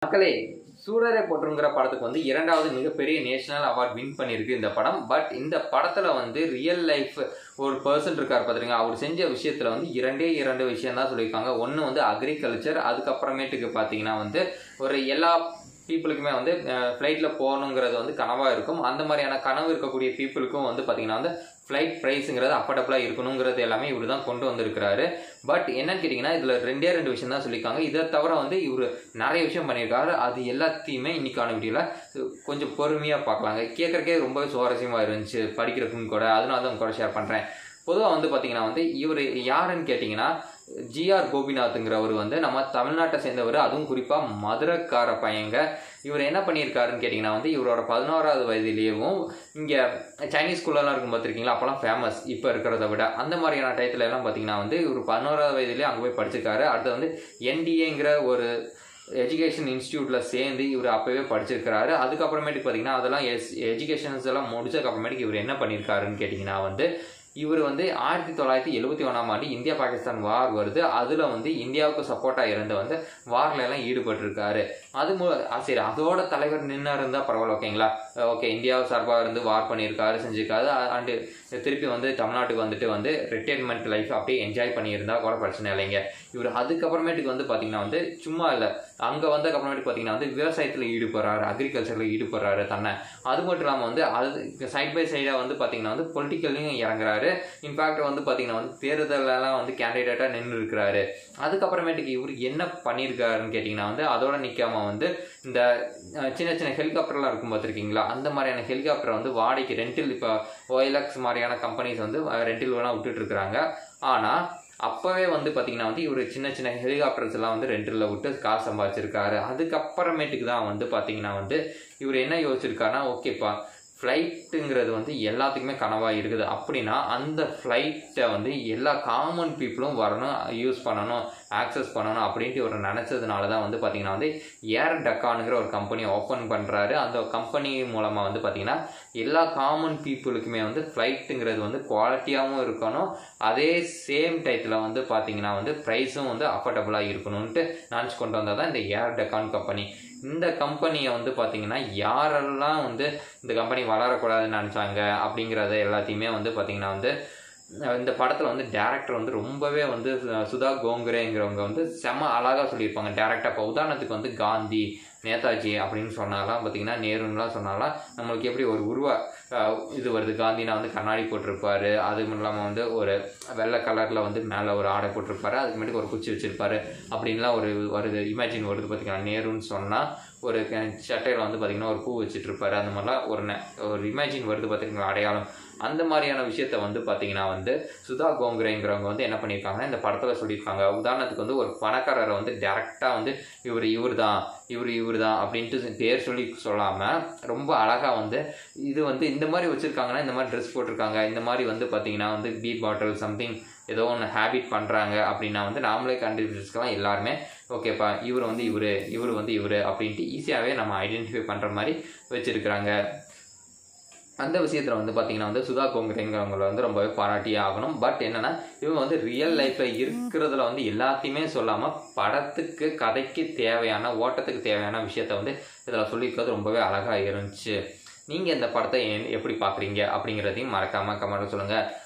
மக்களே சூரரை போற்றுங்கிற படத்துக்கு வந்து இரண்டாவது மிகப்பெரிய நேஷனல் அவார்ட் வின் பண்ணியிருக்கு இந்த படம் பட் இந்த படத்தில் வந்து ரியல் லைஃப் ஒரு பர்சன் இருக்கார் பார்த்துருங்க அவர் செஞ்ச விஷயத்தில் வந்து இரண்டே இரண்டு விஷயம் தான் சொல்லியிருக்காங்க ஒன்று வந்து அக்ரிகல்ச்சர் அதுக்கப்புறமேட்டுக்கு பார்த்தீங்கன்னா வந்து ஒரு எல்லா பீப்புளுக்குமே வந்து ஃப்ளைட்டில் போகணுங்கிறது வந்து கனவாக இருக்கும் அந்த மாதிரியான கனவு இருக்கக்கூடிய பீப்புளுக்கும் வந்து பார்த்திங்கன்னா வந்து ஃப்ளைட் ப்ரைஸுங்கிறது அஃபர்டபுளாக இருக்கணுங்கிறது எல்லாமே இவர் தான் கொண்டு வந்திருக்கிறாரு பட் என்னன்னு கேட்டிங்கன்னா இதில் ரெண்டே ரெண்டு விஷயம் தான் சொல்லியிருக்காங்க இதை தவிர வந்து இவர் நிறைய விஷயம் பண்ணியிருக்காரு அது எல்லாத்தையுமே இன்னைக்கான வீடியோவில் கொஞ்சம் பொறுமையாக பார்க்கலாங்க கேட்குறக்கே ரொம்பவே சுவாரஸ்யமாக இருந்துச்சு படிக்கிறதுக்கும் கூட அதனால தான் உங்க கூட ஷேர் பண்ணுறேன் பொதுவாக வந்து பார்த்தீங்கன்னா வந்து இவர் யாருன்னு கேட்டிங்கன்னா ஜிஆர் கோபிநாத்துங்கிறவர் வந்து நம்ம தமிழ்நாட்டை சேர்ந்தவர் அதுவும் குறிப்பாக மதுரைக்கார பையங்க இவர் என்ன பண்ணியிருக்காருன்னு கேட்டிங்கன்னா வந்து இவரோட பதினோராவது வயதிலேயும் இங்கே சைனீஸ் ஸ்கூல்லலாம் இருக்கும் பார்த்துருக்கீங்களா அப்போலாம் ஃபேமஸ் இப்போ இருக்கிறத விட அந்த மாதிரியான டயத்துல எல்லாம் பார்த்தீங்கன்னா வந்து இவர் பதினோராவது வயதிலேயே அங்கே போய் படிச்சிருக்காரு அடுத்து வந்து என்டிஏங்கிற ஒரு எஜுகேஷன் இன்ஸ்டியூட்டில் சேர்ந்து இவர் அப்போவே படிச்சிருக்கிறாரு அதுக்கப்புறமேட்டுக்கு பார்த்தீங்கன்னா அதெல்லாம் எஸ் எஜுகேஷன்ஸ் எல்லாம் முடிச்சதுக்கப்புறமேட்டுக்கு இவர் என்ன பண்ணியிருக்காருன்னு கேட்டிங்கன்னா வந்து இவர் வந்து ஆயிரத்தி தொள்ளாயிரத்தி எழுபத்தி ஒன்றாம் ஆண்டு இந்தியா பாகிஸ்தான் வார் வருது அதில் வந்து இந்தியாவுக்கு சப்போர்ட்டாக இருந்து வந்து வாரில் எல்லாம் ஈடுபட்டிருக்காரு அது மு ஆ, சரி அதோட தலைவர் நின்று இருந்தால் பரவாயில்ல ஓகேங்களா ஓகே இந்தியா சார்பாக இருந்து வார் பண்ணியிருக்காரு செஞ்சிருக்காரு அண்டு திருப்பி வந்து தமிழ்நாட்டுக்கு வந்துட்டு வந்து ரிட்டையர்மெண்ட் லைஃப் அப்படியே என்ஜாய் பண்ணியிருந்தா கூட பிரச்சனை இல்லைங்க இவர் அதுக்கப்புறமேட்டுக்கு வந்து பார்த்தீங்கன்னா வந்து சும்மா இல்லை அங்கே வந்ததுக்கப்புறமேட்டு பார்த்தீங்கன்னா வந்து விவசாயத்தில் ஈடுபடுறாரு அக்ரிகல்ச்சரில் ஈடுபடுறாரு தன்னை அது மட்டும் இல்லாமல் வந்து அது சைட் பை சைடாக வந்து பார்த்தீங்கன்னா வந்து பொலிட்டிக்கல்லையும் இறங்குறாரு இன்ஃபேக்ட் வந்து பார்த்தீங்கன்னா வந்து தேர்தலெல்லாம் வந்து கேண்டிடேட்டாக நின்று இருக்கிறாரு அதுக்கப்புறமேட்டுக்கு இவர் என்ன பண்ணியிருக்காருன்னு கேட்டிங்கன்னா வந்து அதோட நிற்காம வந்து இந்த அஹ், சின்ன சின்ன ஹெலிகாப்டர்லாம் இருக்கும் பார்த்துருக்கீங்களா அந்த மாதிரியான ஹெலிகாப்டரை வந்து வாடகைக்கு ரெண்டில் இப்போ ஓஎல்எக்ஸ் மாதிரியான கம்பெனிஸ் வந்து ரெண்டில் வேணால் விட்டுட்டு இருக்கிறாங்க ஆனால் அப்போவே வந்து பார்த்தீங்கன்னா வந்து இவர் சின்ன சின்ன ஹெலிகாப்டர்ஸ் எல்லாம் வந்து ரெண்டில் விட்டு காசு சம்பாதிச்சிருக்காரு அதுக்கப்புறமேட்டுக்கு தான் வந்து பார்த்தீங்கன்னா வந்து இவர் என்ன யோசிச்சிருக்காருன்னா ஓகேப்பா ஃப்ளைட்டுங்கிறது வந்து எல்லாத்துக்குமே கனவாக இருக்குது அப்படின்னா அந்த ஃப்ளைட்டை வந்து எல்லா காமன் பீப்புளும் வரணும் யூஸ் பண்ணணும் ஆக்சஸ் பண்ணணும் அப்படின்ட்டு இவர் நினச்சதுனால தான் வந்து பார்த்தீங்கன்னா வந்து ஏர் டக்கானுங்கிற ஒரு கம்பெனி ஓப்பன் பண்ணுறாரு அந்த கம்பெனி மூலமாக வந்து பார்த்தீங்கன்னா எல்லா காமன் பீப்புளுக்குமே வந்து ஃப்ளைட்டுங்கிறது வந்து குவாலிட்டியாகவும் இருக்கணும் அதே சேம் டயத்தில் வந்து பார்த்தீங்கன்னா வந்து ப்ரைஸும் வந்து அஃபோர்டபுளாக இருக்கணும்ன்ட்டு நினச்சி கொண்டு வந்தால் தான் இந்த ஏர் டக்கான் கம்பெனி இந்த கம்பெனியை வந்து பார்த்தீங்கன்னா யாரெல்லாம் வந்து இந்த கம்பெனி வளரக்கூடாதுன்னு நினச்சாங்க அப்படிங்கிறத எல்லாத்தையுமே வந்து பார்த்தீங்கன்னா வந்து அஹ் இந்த படத்தில் வந்து டேரக்டர் வந்து ரொம்பவே வந்து அஹ் சுதா கோங்கரேங்கிறவங்க வந்து செம அழகாக சொல்லியிருப்பாங்க டேரக்டாக இப்போ உதாரணத்துக்கு வந்து காந்தி நேதாஜி அப்படின்னு சொன்னாலாம் பார்த்தீங்கன்னா நேருன்னுலாம் சொன்னாலாம் நம்மளுக்கு எப்படி ஒரு உருவ அஹ் இது வருது காந்தினா வந்து கண்ணாடி போட்டிருப்பாரு அதுவும் இல்லாமல் வந்து ஒரு வெள்ளை கலரில் வந்து மேலே ஒரு ஆடை போட்டிருப்பாரு அதுக்கு முன்னாடி ஒரு குச்சி வச்சிருப்பாரு அப்படின்லாம் ஒரு வருது இமேஜின் வருது பார்த்தீங்கன்னா நேருன்னு சொன்னால் ஒரு சட்டையில் வந்து பார்த்தீங்கன்னா ஒரு பூ வச்சுட்டு இருப்பாரு அந்த மாதிரிலாம் ஒரு நெ- ஒரு இமேஜின் வருது பார்த்தீங்களா அடையாளம் அந்த மாதிரியான விஷயத்த வந்து பார்த்தீங்கன்னா வந்து சுதா கோங்கரேங்கிறவங்க வந்து என்ன பண்ணியிருக்காங்கன்னா இந்த படத்தில் சொல்லியிருக்காங்க உதாரணத்துக்கு வந்து ஒரு பணக்காரரை வந்து டேரெக்டாக வந்து இவர் இவர் தான் இவர் இவர் தான் அப்படின்ட்டு பேர் சொல்லி சொல்லாமல் ரொம்ப அழகாக வந்து இது வந்து இந்த மாதிரி வச்சுருக்காங்கன்னா இந்த மாதிரி ட்ரெஸ் போட்டிருக்காங்க இந்த மாதிரி வந்து பார்த்தீங்கன்னா வந்து பீ பாட்டில் சம்திங் ஏதோ ஒன்று ஹேபிட் பண்ணுறாங்க அப்படின்னா வந்து நாமளே கண்டுபிடிச்சிக்கலாம் எல்லாருமே ஓகேப்பா இவர் வந்து இவர் இவர் வந்து இவர் அப்படின்ட்டு ஈஸியாகவே நம்ம ஐடென்டிஃபை பண்ணுற மாதிரி வச்சுருக்குறாங்க அந்த விஷயத்தில் வந்து பார்த்தீங்கன்னா வந்து சுதா கோங்கரேங்கிறவங்கள வந்து ரொம்பவே பாராட்டியே ஆகணும் பட் என்னன்னா இவங்க வந்து ரியல் லைஃப்பில் இருக்கிறதுல வந்து எல்லாத்தையுமே சொல்லாமல் படத்துக்கு கதைக்கு தேவையான ஓட்டத்துக்கு தேவையான விஷயத்த வந்து இதில் சொல்லியிருக்கிறது ரொம்பவே அழகாக இருந்துச்சு நீங்கள் இந்த படத்தை எ- எப்படி பார்க்குறீங்க அப்படிங்கிறதையும் மறக்காமல் கமெண்ட்டில் சொல்லுங்கள்